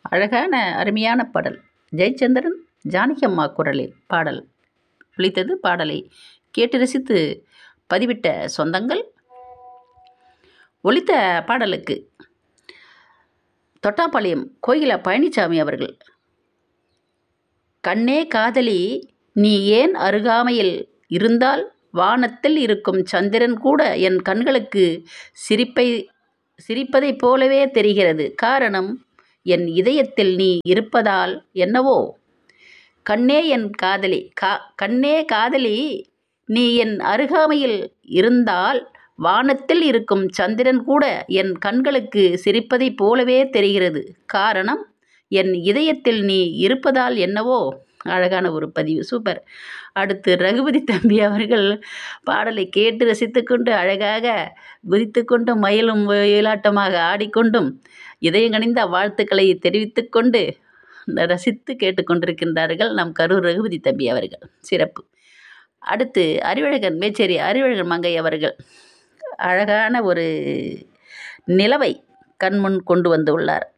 அழகான அருமையான பாடல் ஜெயச்சந்திரன் ஜானகி அம்மா குரலில் பாடல் ஒலித்தது பாடலை கேட்டு ரசித்து பதிவிட்ட சொந்தங்கள் ஒலித்த பாடலுக்கு தொட்டாப்பாளையம் கோகிலா பழனிசாமி அவர்கள் கண்ணே காதலி நீ ஏன் அருகாமையில் இருந்தால் வானத்தில் இருக்கும் சந்திரன் கூட என் கண்களுக்கு சிரிப்பை சிரிப்பதைப் போலவே தெரிகிறது காரணம் என் இதயத்தில் நீ இருப்பதால் என்னவோ கண்ணே என் காதலி கா கண்ணே காதலி நீ என் அருகாமையில் இருந்தால் வானத்தில் இருக்கும் சந்திரன் கூட என் கண்களுக்கு சிரிப்பதைப் போலவே தெரிகிறது காரணம் என் இதயத்தில் நீ இருப்பதால் என்னவோ அழகான ஒரு பதிவு சூப்பர் அடுத்து ரகுபதி தம்பி அவர்கள் பாடலை கேட்டு ரசித்துக்கொண்டு அழகாக குதித்துக்கொண்டு மயிலும் ஒயிலாட்டமாக ஆடிக்கொண்டும் இதயங்கணிந்த வாழ்த்துக்களை தெரிவித்துக்கொண்டு ரசித்து கேட்டுக்கொண்டிருக்கின்றார்கள் நம் கரூர் ரகுபதி தம்பி அவர்கள் சிறப்பு அடுத்து அறிவழகன் மேச்சேரி அறிவழகன் மங்கை அவர்கள் அழகான ஒரு நிலவை கண்முன் கொண்டு வந்துள்ளார்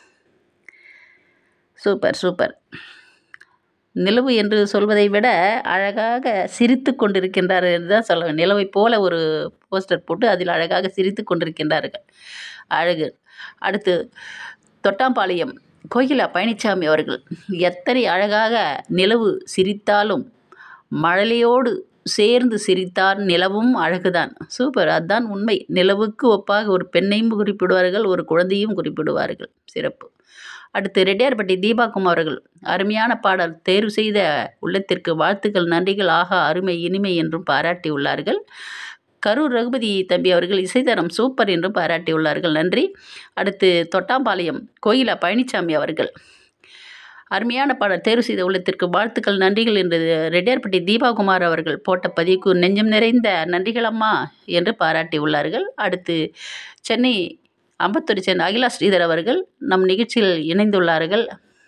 சூப்பர் சூப்பர் நிலவு என்று சொல்வதை விட அழகாக சிரித்து கொண்டிருக்கின்றார் என்று தான் சொல்ல வேண்டும் நிலவை போல ஒரு போஸ்டர் போட்டு அதில் அழகாக சிரித்து கொண்டிருக்கின்றார்கள் அழகு அடுத்து தொட்டாம்பாளையம் கோகிலா பழனிசாமி அவர்கள் எத்தனை அழகாக நிலவு சிரித்தாலும் மழலையோடு சேர்ந்து சிரித்தார் நிலவும் அழகுதான் சூப்பர் அதுதான் உண்மை நிலவுக்கு ஒப்பாக ஒரு பெண்ணையும் குறிப்பிடுவார்கள் ஒரு குழந்தையும் குறிப்பிடுவார்கள் சிறப்பு அடுத்து ரெட்டியார்பட்டி தீபாகுமார் அவர்கள் அருமையான பாடல் தேர்வு செய்த உள்ளத்திற்கு வாழ்த்துக்கள் நன்றிகள் ஆகா அருமை இனிமை என்றும் பாராட்டியுள்ளார்கள் கரூர் ரகுபதி தம்பி அவர்கள் இசைத்தரம் சூப்பர் என்றும் பாராட்டியுள்ளார்கள் நன்றி அடுத்து தொட்டாம்பாளையம் கோயிலா பழனிசாமி அவர்கள் அருமையான பாடல் தேர்வு செய்த உள்ளத்திற்கு வாழ்த்துக்கள் நன்றிகள் என்று ரெட்டியார்பட்டி தீபாகுமார் அவர்கள் போட்ட பதிவுக்கு நெஞ்சம் நிறைந்த நன்றிகள் அம்மா என்று பாராட்டியுள்ளார்கள் அடுத்து சென்னை அம்பத்தூரை சேர்ந்த அகிலா ஸ்ரீதர் அவர்கள் நம் நிகழ்ச்சியில் இணைந்துள்ளார்கள்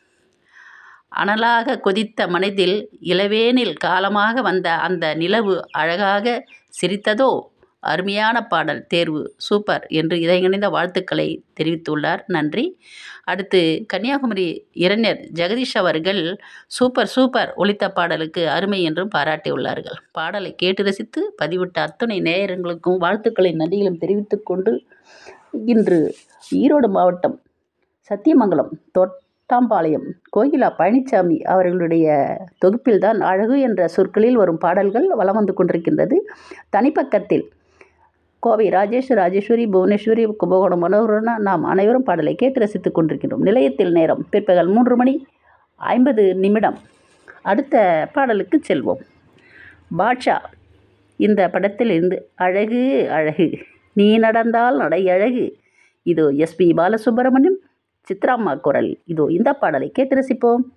அனலாக கொதித்த மனதில் இளவேனில் காலமாக வந்த அந்த நிலவு அழகாக சிரித்ததோ அருமையான பாடல் தேர்வு சூப்பர் என்று இதயங்கணிந்த வாழ்த்துக்களை தெரிவித்துள்ளார் நன்றி அடுத்து கன்னியாகுமரி இளைஞர் ஜெகதீஷ் அவர்கள் சூப்பர் சூப்பர் ஒலித்த பாடலுக்கு அருமை என்றும் பாராட்டியுள்ளார்கள் பாடலை கேட்டு ரசித்து பதிவிட்ட அத்தனை நேயர்களுக்கும் வாழ்த்துக்களை நன்றிகளும் தெரிவித்துக்கொண்டு இன்று ஈரோடு மாவட்டம் சத்தியமங்கலம் தொட்டாம்பாளையம் கோகிலா பழனிசாமி அவர்களுடைய தொகுப்பில்தான் அழகு என்ற சொற்களில் வரும் பாடல்கள் வலம் வந்து கொண்டிருக்கின்றது தனிப்பக்கத்தில் கோவை ராஜேஷ் ராஜேஸ்வரி புவனேஸ்வரி கும்பகோணம் மனோகரனா நாம் அனைவரும் பாடலை கேட்டு ரசித்துக் கொண்டிருக்கின்றோம் நிலையத்தில் நேரம் பிற்பகல் மூன்று மணி ஐம்பது நிமிடம் அடுத்த பாடலுக்கு செல்வோம் பாட்ஷா இந்த படத்தில் இருந்து அழகு அழகு நீ நடந்தால் நடை அழகு இதோ எஸ்பி பாலசுப்ரமணியம் சித்ராம்மா குரல் இதோ இந்த பாடலை கேட்டு ரசிப்போம்